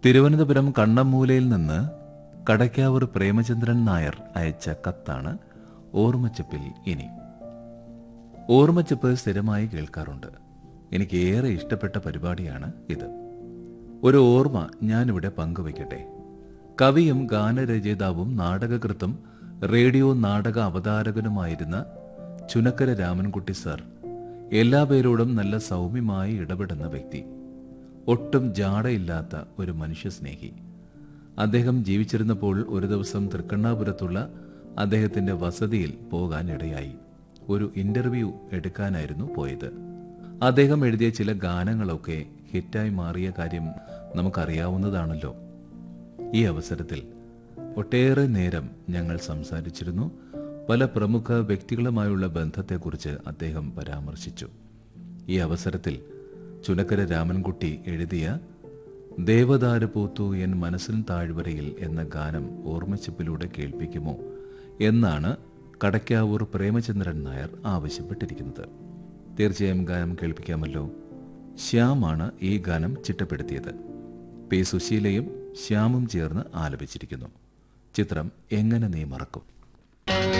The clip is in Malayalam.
തിരുവനന്തപുരം കണ്ണമ്മൂലയിൽ നിന്ന് കടയ്ക്കാവൂർ പ്രേമചന്ദ്രൻ നായർ അയച്ച കത്താണ് ഓർമ്മച്ചപ്പിൽ ഇനി ഓർമ്മച്ചപ്പ് സ്ഥിരമായി കേൾക്കാറുണ്ട് എനിക്ക് ഏറെ ഇഷ്ടപ്പെട്ട പരിപാടിയാണ് ഇത് ഒരു ഓർമ്മ ഞാനിവിടെ പങ്കുവയ്ക്കട്ടെ കവിയും ഗാനരചയിതാവും നാടകകൃത്തും റേഡിയോ നാടക അവതാരകനുമായിരുന്ന ചുനക്കര രാമൻകുട്ടി സർ എല്ലാ പേരോടും നല്ല സൗമ്യമായി ഇടപെടുന്ന വ്യക്തി ഒട്ടും ജാടയില്ലാത്ത ഒരു മനുഷ്യസ്നേഹി അദ്ദേഹം ജീവിച്ചിരുന്നപ്പോൾ ഒരു ദിവസം തൃക്കണ്ണാപുരത്തുള്ള അദ്ദേഹത്തിന്റെ വസതിയിൽ പോകാൻ ഇടയായി ഒരു ഇന്റർവ്യൂ എടുക്കാനായിരുന്നു പോയത് അദ്ദേഹം എഴുതിയ ചില ഗാനങ്ങളൊക്കെ ഹിറ്റായി മാറിയ കാര്യം നമുക്കറിയാവുന്നതാണല്ലോ ഈ അവസരത്തിൽ ഒട്ടേറെ നേരം ഞങ്ങൾ സംസാരിച്ചിരുന്നു പല പ്രമുഖ വ്യക്തികളുമായുള്ള ബന്ധത്തെക്കുറിച്ച് അദ്ദേഹം പരാമർശിച്ചു ഈ അവസരത്തിൽ ചുനക്കര രാമൻകുട്ടി എഴുതിയ ദേവദാരു പൂത്തു എൻ മനസ്സിൻ താഴ്വരയിൽ എന്ന ഗാനം ഓർമ്മച്ചപ്പിലൂടെ കേൾപ്പിക്കുമോ എന്നാണ് കടയ്ക്കാവൂർ പ്രേമചന്ദ്രൻ നായർ ആവശ്യപ്പെട്ടിരിക്കുന്നത് തീർച്ചയായും ഗാനം കേൾപ്പിക്കാമല്ലോ ശ്യാമാണ് ഈ ഗാനം ചിട്ടപ്പെടുത്തിയത് പി സുശീലയും ശ്യാമും ചേർന്ന് ആലപിച്ചിരിക്കുന്നു ചിത്രം എങ്ങനെ നീ മറക്കും